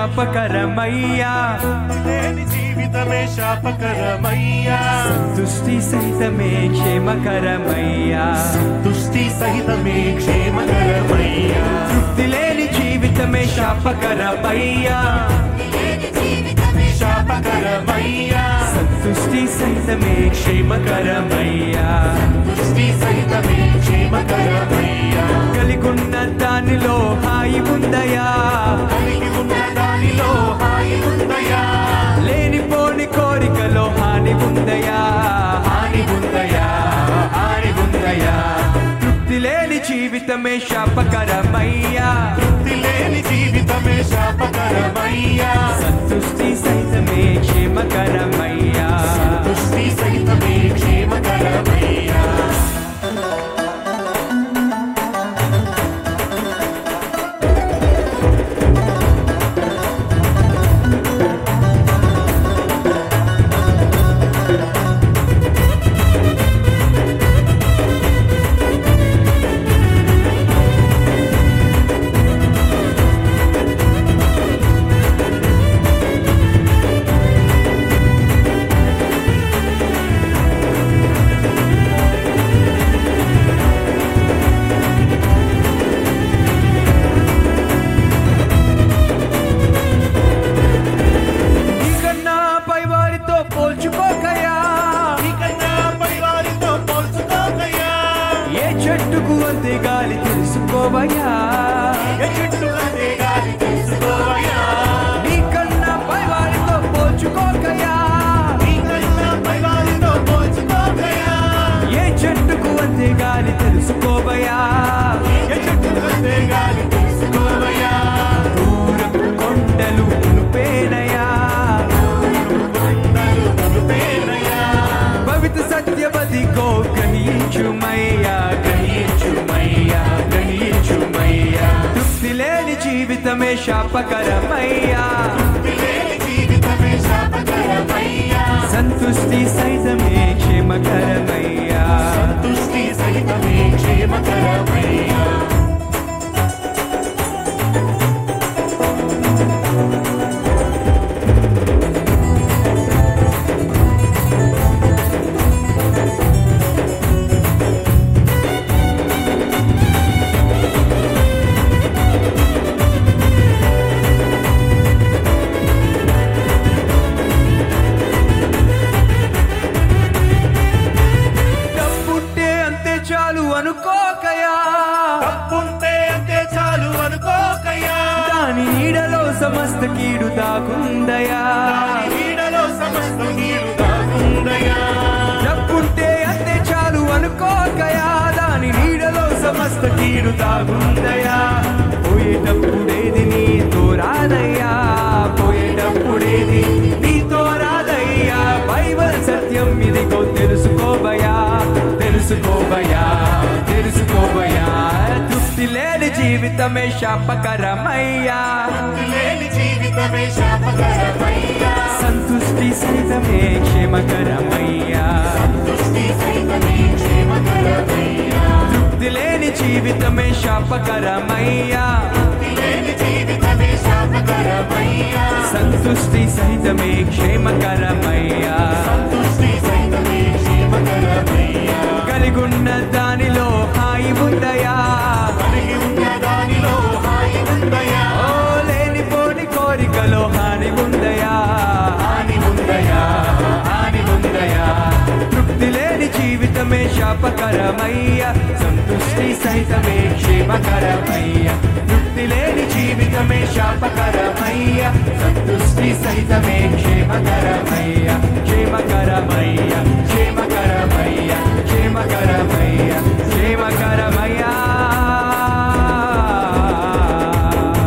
శాపకరమయ్యా లేని జీవితమే శాపకరమయ్యా దుష్టి సహితమే క్షేమకరమయ్యా దుష్టి సహితమే క్షేమకరమయ్యా తృప్తి లేని జీవితమే శాపకరమయ్యా శాపకరమయ్యా సంతుష్టి సహితమే క్షేమకరమయ్యా దుష్టి సహితమే క్షేమకరమయ్యా కలిగున్న దానిలో హాయి ఉందయా కలిగి ఉన్న దానిలో హాయి ఉందయా లేనిపోని కోరికలో హాని ఉందయా హాని ఉందయా హాని ఉందయా తృప్తి లేని జీవితమే శాపకరమయ్యా తృప్తి లేని జీవితమే శాపకరమయ్యా సంతుష్టి సహితమే క్షేమకరమయ్యా దుష్టి సహితమే క్షేమకరమయ్యా నీకన్నా పై వారితో పోల్చుకోకయా నీకన్నా పరివారితో పోల్చుకోకయ్యా ఏ చెట్టుకు అంతే గాలి తెలుసుకోవయ్యా ఏ చెట్టు కంటే గాలి తెలుసుకోవయ్యా నీకన్నా పై వారితో పోల్చుకోకయా నీకన్నా పరివారితో పోల్చుకోకయ్యా ఏ చెట్టుకు అంతే గాలి తెలుసుకోవయ్యా ఏ చెట్టు కంటే గాలి తెలుసుకోవయ్యా దూరపు కొండలు నుపేనయా కొండలు నునుపేనయ్యా. పవిత సత్యవతికో గ్రహించుమయ్యా గ్రహించుమయ్యా గ్రహించుమయ్యా తృప్తి లేని జీవితమే శాపకరమయ్యా లేని జీవితమే శాపకరమయ్యా సంతుష్టి సైతమే క్షేమకరమయ్యా దుష్టి సహితమే క్షేమకరమయ్యా డబ్బుంటే అంతే చాలు అనుకోకయా తప్పుంటే అంతే చాలు అనుకోకయ్యా దాని నీడలో సమస్త కీడు దాగుందయా దాని నీడలో సమస్త నీరు దాగుందయ్యా డబ్బుంటే అంతే చాలు అనుకోకయా దాని నీడలో సమస్త కీడు దాగుందయా పోయేటప్పుడేది నీతో రాదయ్యా పోయేటప్పుడేది నీతో రాదయ్యా బైబల్ సత్యం ఇదిగో తెలుసుకోబయా తెలుసుకోబయా తెలుసుకోబయా తృప్తి లేని జీవితమే శాపకరమయ్యా లేని జీవితమే శాపకరమయ్యా సంతుష్టి సహితమే క్షేమకరమయ్యా దుష్టి సహితమే క్షేమకరమయ్యా తృప్తి లేని జీవితమే శాపకరమయ్యా లేని జీవితమే శాపకరమయ్యా సంతుష్టి సహితమే క్షేమకరమయ్యా దుష్టి సహితమే క్షేమకరమయ్యా కలిగున్న దానిలో హాయి ఉందయా కలిగి ఉన్న దానిలో హాయి ఉందయ్యా ఓ లేనిపోని కోరికలో హాని ఉందయా హాని ఉందయా హాని ఉందయా తృప్తి లేని జీవితమే శాపకరమయ్యా సంతుష్టి సహితమే క్షేమకరమయ్యా తృప్తి లేని జీవితమే శాపకరమయ్యా సంతుష్టి సహితమే క్షేమకరమయ్యా